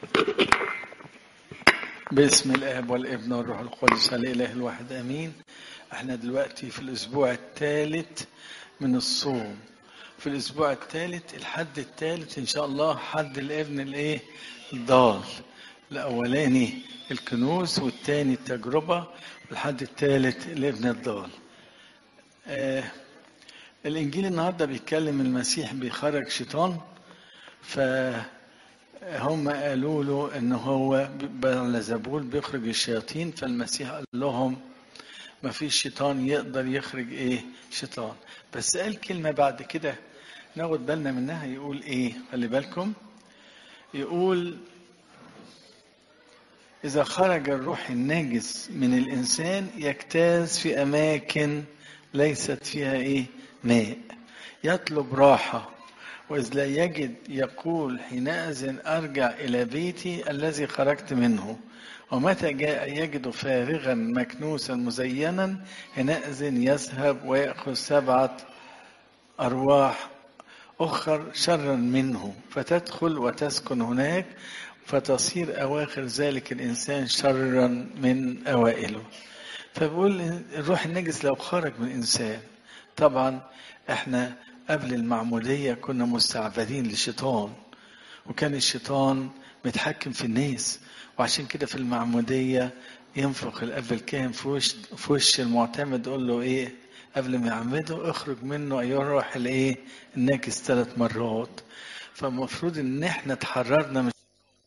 باسم الاب والابن والروح القدس الاله الواحد امين احنا دلوقتي في الاسبوع الثالث من الصوم في الاسبوع الثالث الحد الثالث ان شاء الله حد الابن الايه الضال الاولاني الكنوز والثاني التجربه والحد الثالث الابن الضال آه الانجيل النهارده بيتكلم المسيح بيخرج شيطان ف هم قالوا له ان هو بلزبول بيخرج الشياطين فالمسيح قال لهم ما فيش شيطان يقدر يخرج ايه شيطان بس قال كلمه بعد كده ناخد بالنا منها يقول ايه خلي بالكم يقول اذا خرج الروح الناجس من الانسان يجتاز في اماكن ليست فيها ايه ماء يطلب راحه وإذ لا يجد يقول حينئذ أرجع إلى بيتي الذي خرجت منه ومتى جاء يجد فارغا مكنوسا مزينا حينئذ يذهب ويأخذ سبعة أرواح أخر شرا منه فتدخل وتسكن هناك فتصير أواخر ذلك الإنسان شرا من أوائله فبقول الروح النجس لو خرج من إنسان طبعا احنا قبل المعمودية كنا مستعبدين للشيطان وكان الشيطان متحكم في الناس وعشان كده في المعمودية ينفخ الأب الكاهن في وش في وش المعتمد يقول له إيه قبل ما يعمده اخرج منه أيها الروح الإيه الناكس ثلاث مرات فالمفروض إن إحنا اتحررنا من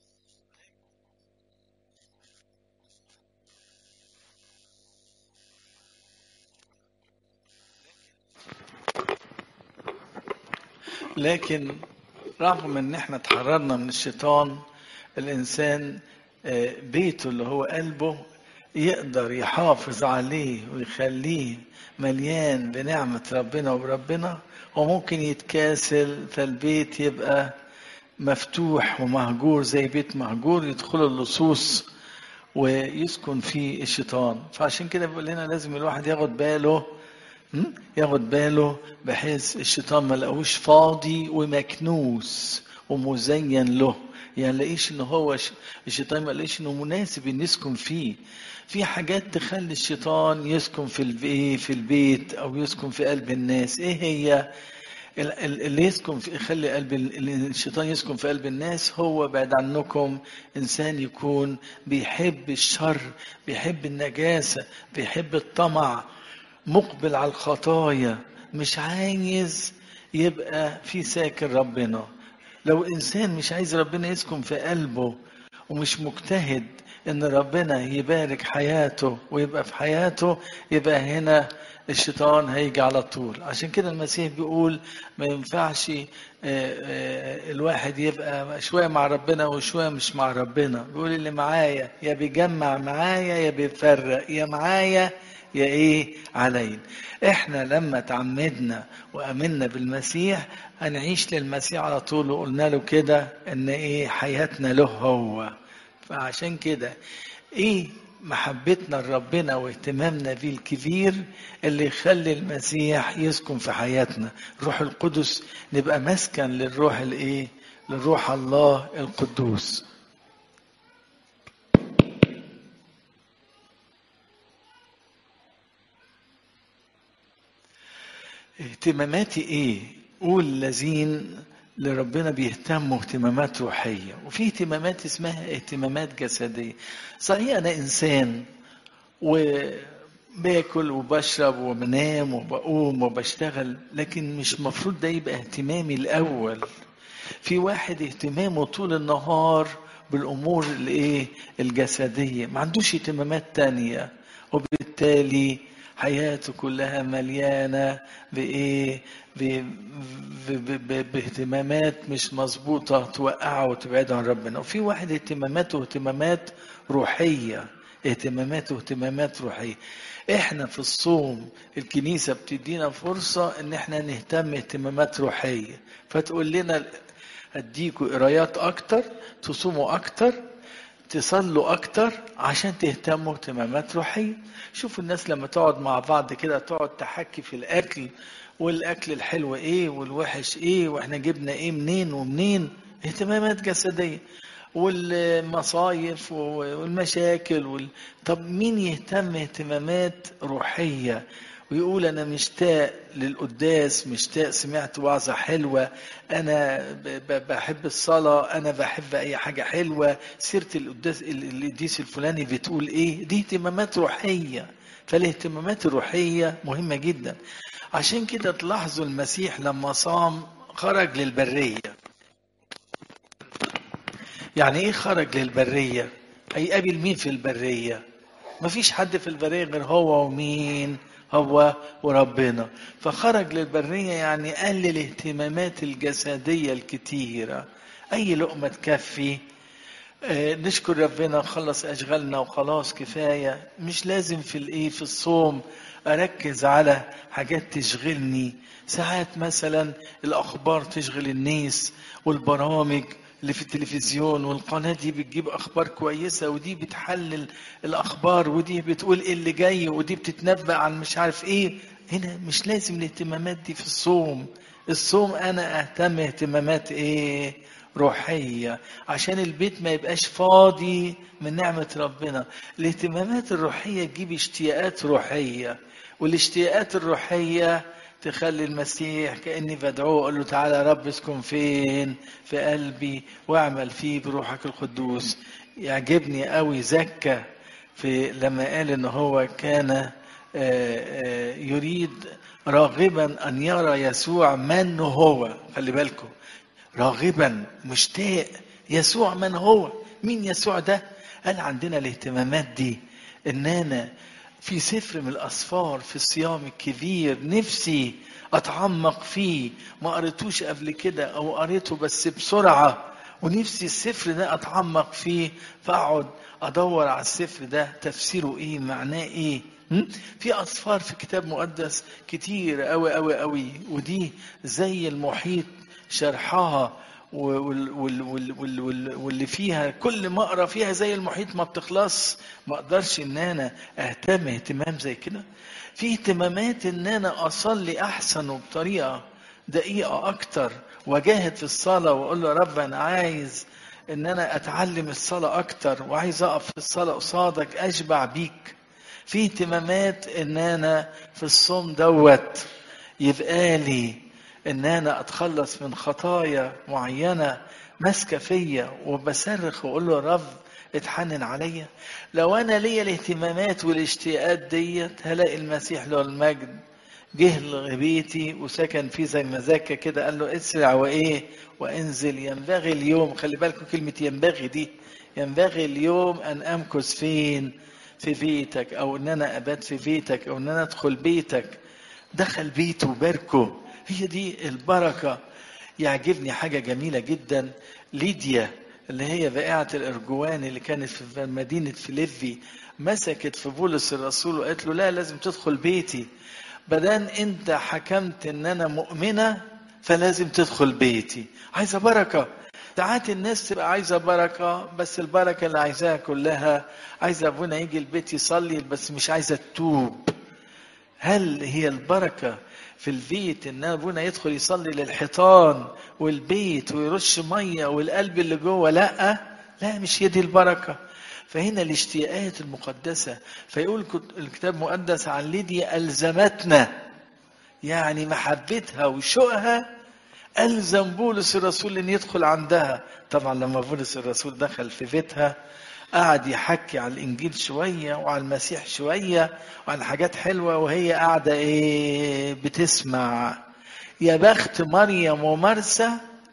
لكن رغم ان احنا اتحررنا من الشيطان الانسان بيته اللي هو قلبه يقدر يحافظ عليه ويخليه مليان بنعمة ربنا وبربنا وممكن يتكاسل فالبيت يبقى مفتوح ومهجور زي بيت مهجور يدخل اللصوص ويسكن فيه الشيطان فعشان كده بيقول لنا لازم الواحد ياخد باله ياخد باله بحيث الشيطان ما لقوش فاضي ومكنوس ومزين له يعني لاقيش ان هو الشيطان ما لاقيش انه مناسب ان يسكن فيه في حاجات تخلي الشيطان يسكن في البيت في البيت او يسكن في قلب الناس ايه هي اللي يسكن في يخلي قلب الشيطان يسكن في قلب الناس هو بعد عنكم انسان يكون بيحب الشر بيحب النجاسه بيحب الطمع مقبل على الخطايا مش عايز يبقى في ساكن ربنا لو انسان مش عايز ربنا يسكن في قلبه ومش مجتهد ان ربنا يبارك حياته ويبقى في حياته يبقى هنا الشيطان هيجي على طول عشان كده المسيح بيقول ما ينفعش الواحد يبقى شوية مع ربنا وشوية مش مع ربنا بيقول اللي معايا يا بيجمع معايا يا بيفرق يا معايا يا ايه علينا احنا لما تعمدنا وامنا بالمسيح هنعيش للمسيح على طول وقلنا له كده ان ايه حياتنا له هو فعشان كده ايه محبتنا لربنا واهتمامنا بيه الكبير اللي يخلي المسيح يسكن في حياتنا روح القدس نبقى مسكن للروح الايه للروح الله القدوس اهتماماتي ايه قول الذين لربنا بيهتموا اهتمامات روحية وفي اهتمامات اسمها اهتمامات جسدية صحيح أنا إنسان وباكل وبشرب وبنام وبقوم وبشتغل لكن مش مفروض ده يبقى اهتمامي الأول في واحد اهتمامه طول النهار بالأمور الايه الجسدية ما عندوش اهتمامات تانية وبالتالي حياته كلها مليانة بإيه؟ باهتمامات مش مظبوطة توقعه وتبعده عن ربنا وفي واحد اهتماماته اهتمامات روحية اهتماماته اهتمامات روحية احنا في الصوم الكنيسة بتدينا فرصة ان احنا نهتم اهتمامات روحية فتقول لنا اديكوا قرايات اكتر تصوموا اكتر تصلوا اكتر عشان تهتموا اهتمامات روحيه شوفوا الناس لما تقعد مع بعض كده تقعد تحكي في الاكل والاكل الحلو ايه والوحش ايه واحنا جبنا ايه منين ومنين اهتمامات جسديه والمصايف والمشاكل وال... طب مين يهتم اهتمامات روحية ويقول انا مشتاق للقداس مشتاق سمعت وعظة حلوة انا بحب الصلاة انا بحب اي حاجة حلوة سيرة القداس القديس الفلاني بتقول ايه دي اهتمامات روحية فالاهتمامات الروحية مهمة جدا عشان كده تلاحظوا المسيح لما صام خرج للبرية يعني ايه خرج للبرية هيقابل مين في البرية مفيش حد في البرية غير هو ومين هو وربنا فخرج للبرية يعني قلل الاهتمامات الجسدية الكتيرة أي لقمة تكفي آه نشكر ربنا خلص أشغالنا وخلاص كفاية مش لازم في الإيه في الصوم أركز على حاجات تشغلني ساعات مثلا الأخبار تشغل الناس والبرامج اللي في التلفزيون والقناة دي بتجيب أخبار كويسة ودي بتحلل الأخبار ودي بتقول إيه اللي جاي ودي بتتنبأ عن مش عارف إيه هنا مش لازم الاهتمامات دي في الصوم الصوم أنا أهتم اهتمامات إيه روحية عشان البيت ما يبقاش فاضي من نعمة ربنا الاهتمامات الروحية تجيب اشتياقات روحية والاشتياقات الروحية تخلي المسيح كاني بدعوه اقول له تعالى يا رب اسكن فين في قلبي واعمل فيه بروحك القدوس يعجبني قوي زكى في لما قال ان هو كان يريد راغبا ان يرى يسوع من هو خلي بالكم راغبا مشتاق يسوع من هو مين يسوع ده قال عندنا الاهتمامات دي ان انا في سفر من الاسفار في الصيام الكبير نفسي اتعمق فيه ما قريتوش قبل كده او قريته بس بسرعه ونفسي السفر ده اتعمق فيه فاقعد ادور على السفر ده تفسيره ايه معناه ايه في اسفار في كتاب مقدس كتير قوي قوي قوي ودي زي المحيط شرحها واللي فيها كل ما اقرا فيها زي المحيط ما بتخلص ما اقدرش ان انا اهتم اهتمام زي كده في اهتمامات ان انا اصلي احسن وبطريقه دقيقه اكتر واجاهد في الصلاه واقول له رب انا عايز ان انا اتعلم الصلاه اكتر وعايز اقف في الصلاه قصادك اشبع بيك في اهتمامات ان انا في الصوم دوت يبقى لي ان انا اتخلص من خطايا معينه ماسكه فيا وبصرخ واقول له رب اتحنن عليا لو انا ليا الاهتمامات والاشتياقات ديت هلاقي المسيح له المجد جه لبيتي وسكن فيه زي ما زكى كده قال له اسرع وايه وانزل ينبغي اليوم خلي بالكم كلمه ينبغي دي ينبغي اليوم ان امكث فين في بيتك او ان انا ابات في بيتك او ان انا ادخل بيتك دخل بيته وباركه هي دي البركة يعجبني حاجة جميلة جدا ليديا اللي هي بائعة الأرجوان اللي كانت في مدينة فيليبي مسكت في بولس الرسول وقالت له لا لازم تدخل بيتي بدان انت حكمت ان انا مؤمنة فلازم تدخل بيتي عايزة بركة ساعات الناس تبقى عايزة بركة بس البركة اللي عايزاها كلها عايزة ابونا يجي البيت يصلي بس مش عايزة تتوب هل هي البركة في البيت ان ابونا يدخل يصلي للحيطان والبيت ويرش ميه والقلب اللي جوه لا لا مش هي دي البركه فهنا الاشتياقات المقدسه فيقول الكتاب المقدس عن ليديا الزمتنا يعني محبتها وشوقها الزم بولس الرسول ان يدخل عندها طبعا لما بولس الرسول دخل في بيتها قعد يحكي على الانجيل شويه وعلى المسيح شويه وعن حاجات حلوه وهي قاعده ايه بتسمع يا بخت مريم ومرسى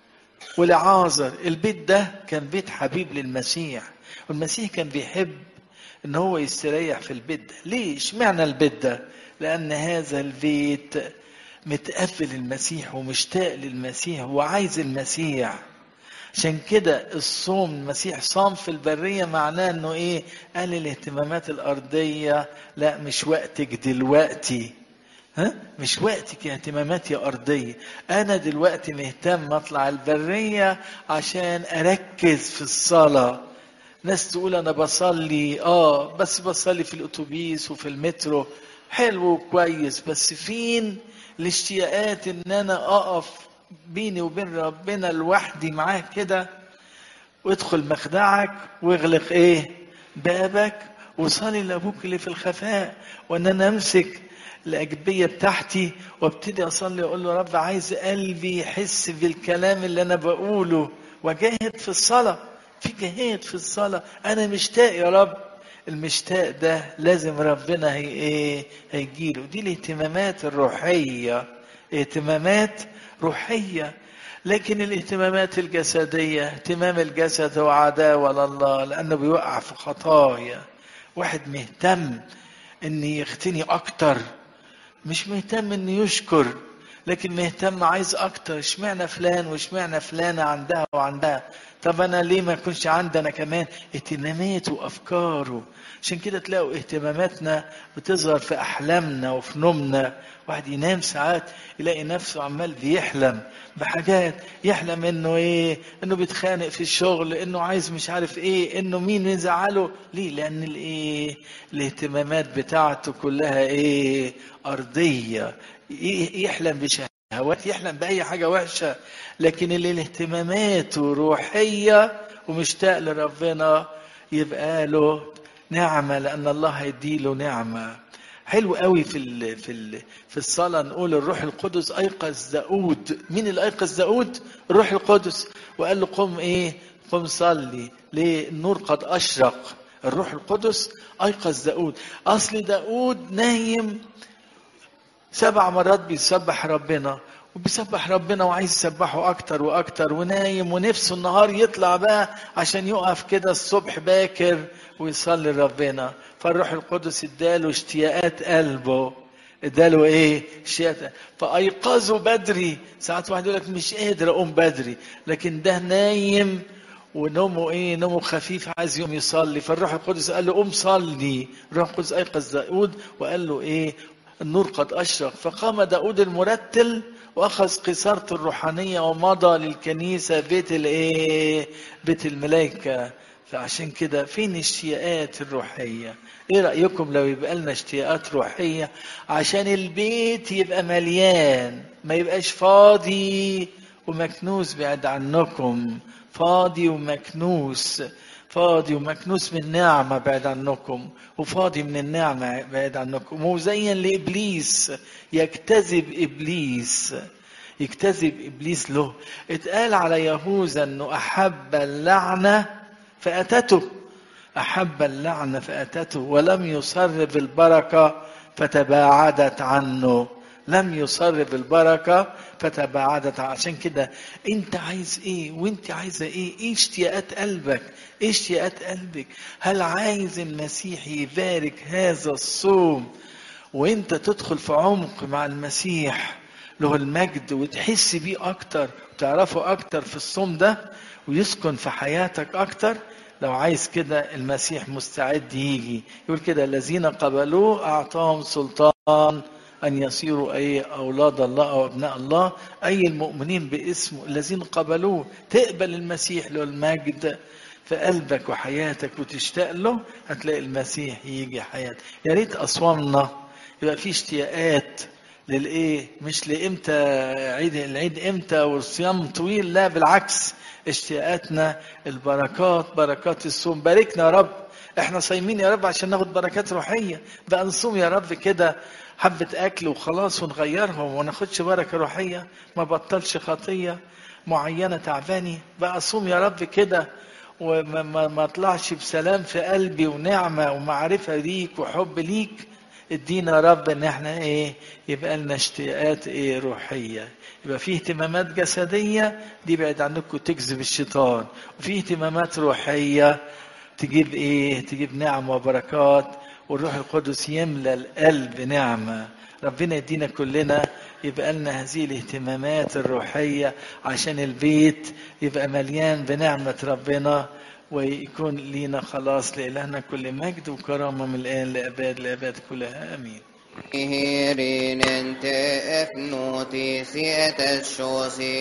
ولعازر البيت ده كان بيت حبيب للمسيح والمسيح كان بيحب ان هو يستريح في البيت ده ليه اشمعنى البيت ده لان هذا البيت متقفل المسيح ومشتاق للمسيح وعايز المسيح عشان كده الصوم المسيح صام في البرية معناه انه ايه قال الاهتمامات الارضية لا مش وقتك دلوقتي ها مش وقتك يا اهتماماتي ارضية انا دلوقتي مهتم اطلع البرية عشان اركز في الصلاة ناس تقول انا بصلي اه بس بصلي في الاتوبيس وفي المترو حلو وكويس بس فين الاشتياقات ان انا اقف بيني وبين ربنا لوحدي معاه كده وادخل مخدعك واغلق ايه بابك وصلي لابوك اللي في الخفاء وان انا امسك الاجبيه بتاعتي وابتدي اصلي واقول له رب عايز قلبي يحس بالكلام اللي انا بقوله وجاهد في الصلاه في جهاد في الصلاه انا مشتاق يا رب المشتاق ده لازم ربنا هي ايه هيجيله دي الاهتمامات الروحيه اهتمامات روحيه لكن الاهتمامات الجسديه اهتمام الجسد هو عداوه لله لانه بيوقع في خطايا واحد مهتم ان يغتني اكتر مش مهتم ان يشكر لكن مهتم عايز اكتر اشمعنى فلان واشمعنى فلانه عندها وعندها طب انا ليه ما يكونش عندنا كمان اهتماماته وافكاره عشان كده تلاقوا اهتماماتنا بتظهر في احلامنا وفي نومنا واحد ينام ساعات يلاقي نفسه عمال بيحلم بحاجات يحلم انه ايه انه بيتخانق في الشغل انه عايز مش عارف ايه انه مين يزعله ليه لان الايه الاهتمامات بتاعته كلها ايه ارضيه يحلم بشهوات يحلم باي حاجه وحشه لكن اللي الاهتمامات روحيه ومشتاق لربنا يبقى له نعمه لان الله هيديله نعمه حلو قوي في ال في ال في الصلاه نقول الروح القدس ايقظ داود مين اللي ايقظ داود الروح القدس وقال له قم ايه قم صلي ليه النور قد اشرق الروح القدس ايقظ داود اصل داود نايم سبع مرات بيسبح ربنا وبيسبح ربنا وعايز يسبحه اكتر واكتر ونايم ونفسه النهار يطلع بقى عشان يقف كده الصبح باكر ويصلي ربنا فالروح القدس اداله اشتياقات قلبه اداله ايه اشتياقات فايقظه بدري ساعات واحد يقول لك مش قادر اقوم بدري لكن ده نايم ونومه ايه نومه خفيف عايز يوم يصلي فالروح القدس قال له قوم صلي الروح القدس ايقظ داود وقال له ايه النور قد اشرق فقام داود المرتل واخذ قصارته الروحانيه ومضى للكنيسه بيت الايه بيت الملائكه فعشان كده فين الاشتياقات الروحيه ايه رايكم لو يبقى لنا اشتياقات روحيه عشان البيت يبقى مليان ما يبقاش فاضي ومكنوس بعد عنكم فاضي ومكنوس فاضي ومكنوس من نعمة بعد عنكم وفاضي من النعمة بعد عنكم ومزين لإبليس يجتذب إبليس يجتذب إبليس له اتقال على يهوذا أنه أحب اللعنة فأتته أحب اللعنة فأتته ولم يصر بالبركة فتباعدت عنه لم يصر بالبركة فتباعدت عشان كده انت عايز ايه وانت عايزة ايه ايه اشتياقات قلبك ايه اشتياقات قلبك هل عايز المسيح يبارك هذا الصوم وانت تدخل في عمق مع المسيح له المجد وتحس بيه اكتر وتعرفه اكتر في الصوم ده ويسكن في حياتك اكتر لو عايز كده المسيح مستعد يجي يقول كده الذين قبلوه اعطاهم سلطان أن يصيروا أي أولاد الله أو أبناء الله أي المؤمنين باسمه الذين قبلوه تقبل المسيح له المجد في قلبك وحياتك وتشتاق له هتلاقي المسيح يجي حياتك يا ريت أصوامنا يبقى في اشتياقات للايه مش لامتى عيد العيد امتى والصيام طويل لا بالعكس اشتياقاتنا البركات بركات الصوم باركنا يا رب احنا صايمين يا رب عشان ناخد بركات روحيه بقى نصوم يا رب كده حبة أكل وخلاص ونغيرهم وناخدش بركة روحية ما بطلش خطية معينة تعباني بقى أصوم يا رب كده وما ما, ما اطلعش بسلام في قلبي ونعمة ومعرفة ليك وحب ليك ادينا يا رب ان احنا ايه يبقى لنا اشتياقات ايه روحيه يبقى في اهتمامات جسديه دي بعد عنكم تجذب الشيطان وفي اهتمامات روحيه تجيب ايه تجيب نعم وبركات والروح القدس يملى القلب نعمة ربنا يدينا كلنا يبقى لنا هذه الاهتمامات الروحية عشان البيت يبقى مليان بنعمة ربنا ويكون لينا خلاص لإلهنا كل مجد وكرامة من الآن لأباد لأباد كلها آمين Herren inte öppnåt i sätets